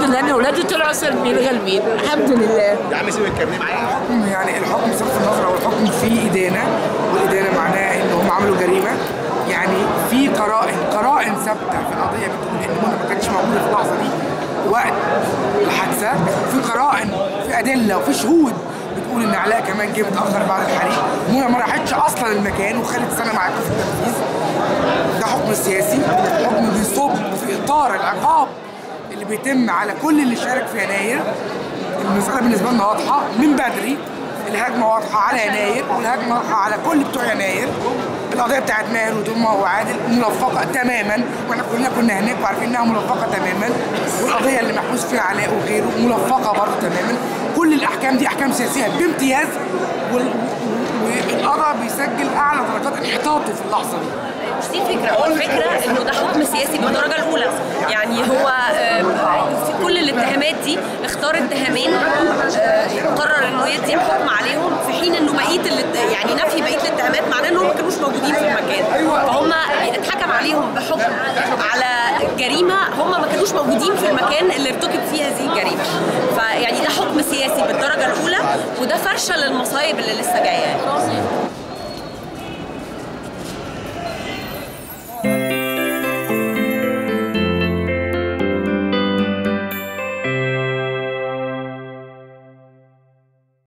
لان اولادي طلعوا سالمين غالبين الحمد لله يا عم سيب الكارنيه معايا يعني الحكم بصرف النظر هو الحكم فيه إدانة والإدانة معناها إن هم عملوا جريمة يعني في قرائن قرائن ثابتة في القضية بتقول إن منى ما كانتش موجودة في اللحظة دي وقت الحادثة في قرائن في أدلة وفي شهود بتقول إن علاء كمان جه متأخر بعد الحريق منى ما راحتش أصلا المكان وخدت سنة معاكم في التنفيذ ده حكم سياسي حكم بيصب في إطار العقاب اللي بيتم على كل اللي شارك في يناير المسألة بالنسبة لنا واضحة من بدري الهجمة واضحة على يناير والهجمة واضحة على كل بتوع يناير القضية بتاعت ماهر ودمى وعادل ملفقة تماما واحنا كلنا كنا هناك وعارفين انها ملفقة تماما والقضية اللي محبوس فيها علاء وغيره ملفقة برضه تماما كل الأحكام دي أحكام سياسية بامتياز وال- والقضاء بيسجل أعلى درجات انحطاطه في اللحظة دي مش دي الفكره هو الفكره انه ده حكم سياسي بالدرجه الاولى يعني هو آه، في كل الاتهامات دي اختار اتهامين آه، قرر انه يدي الحكم عليهم في حين انه بقيه الات- يعني نفي بقيه الاتهامات معناه انهم ما كانوش موجودين في المكان فهم اتحكم عليهم بحكم على جريمه هم ما كانوش موجودين في المكان اللي ارتكب فيه هذه الجريمه فيعني ده حكم سياسي بالدرجه الاولى وده فرشه للمصايب اللي لسه جايه يعني